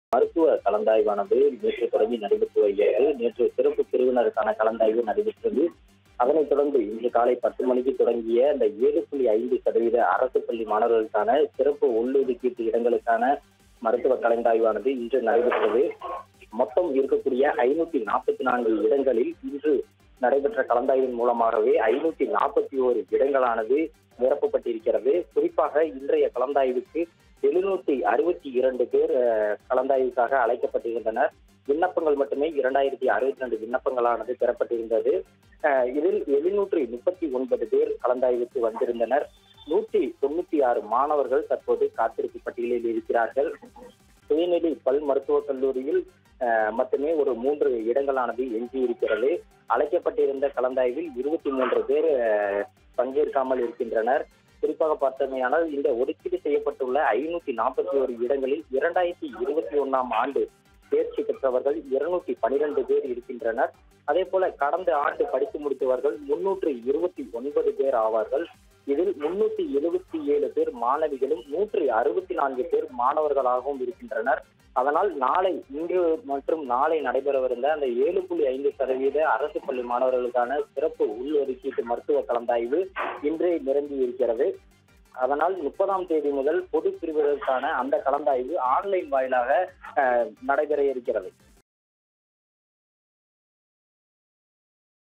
மருத்துவ கலந்தாய்வானது நேற்று தொடங்கி நடைபெற்று வருகிறது நேற்று சிறப்பு பிரிவினருக்கான கலந்தாய்வு நடைபெற்றது அதனைத் தொடர்ந்து இன்று காலை பத்து மணிக்கு தொடங்கிய இந்த ஏழு புள்ளி ஐந்து சதவீத அரசு பள்ளி மாணவர்களுக்கான சிறப்பு உள்ளொதுக்கீட்டு இடங்களுக்கான மருத்துவ கலந்தாய்வானது இன்று நடைபெற்றது மொத்தம் இருக்கக்கூடிய ஐநூத்தி நாற்பத்தி நான்கு இடங்களில் இன்று நடைபெற்ற கலந்தாய்வின் மூலமாகவே ஐநூத்தி நாற்பத்தி ஓரு இடங்களானது நிரப்பப்பட்டிருக்கிறது குறிப்பாக இன்றைய கலந்தாய்வுக்கு எழுநூத்தி அறுபத்தி இரண்டு பேர் அஹ், கலந்தாய்வுக்காக அழைக்கப்பட்டிருந்தனர் விண்ணப்பங்கள் மட்டுமே இரண்டாயிரத்தி அறுபத்தி ரெண்டு விண்ணப்பங்களானது பெறப்பட்டிருந்தது அஹ், இதில் எழுநூற்றி முப்பத்தி ஒன்பது பேர் கலந்தாய்வுக்கு வந்திருந்தனர் நூற்றி தொண்ணூத்தி ஆறு மாணவர்கள் தற்போது காத்திருப்பு பட்டியலில் இருக்கிறார்கள் சுயநிலை பல் மருத்துவக் கல்லூரியில் அஹ், மட்டுமே ஒரு மூன்று இடங்களானது எஞ்சியிருக்கிறது அழைக்கப்பட்டிருந்த கலந்தாய்வில் இருபத்தி மூன்று பேர் அஹ், பங்கேற்காமல் இருக்கின்றனர் குறிப்பாக பார்த்தமையானால் இந்த ஒதுக்கீடு செய்யப்பட்டுள்ள ஐநூத்தி நாற்பத்தி ஒரு இடங்களில் இரண்டாயிரத்தி இருபத்தி ஒன்னாம் ஆண்டு தேர்ச்சி பெற்றவர்கள் இருநூத்தி பனிரெண்டு பேர் இருக்கின்றனர் அதே போல கடந்த ஆண்டு படித்து முடித்தவர்கள் முன்னூற்று இருபத்தி ஒன்பது பேர் ஆவார்கள் இதில் முன்னூத்தி எழுபத்தி ஏழு பேர் மாணவிகளும் நூற்றி அறுபத்தி நான்கு பேர் மாணவர்களாகவும் இருக்கின்றனர் அதனால் நாளை இன்று மற்றும் நாளை நடைபெறவிருந்த அந்த ஏழு புள்ளி ஐந்து சதவீத அரசு பள்ளி மாணவர்களுக்கான சிறப்பு உள்ஒதுக்கீட்டு மருத்துவ கலந்தாய்வு இன்றே நிரம்பி இருக்கிறது அதனால் முப்பதாம் தேதி முதல் பொது பிரிவுகளுக்கான அந்த கலந்தாய்வு ஆன்லைன் வாயிலாக அஹ், நடைபெற இருக்கிறது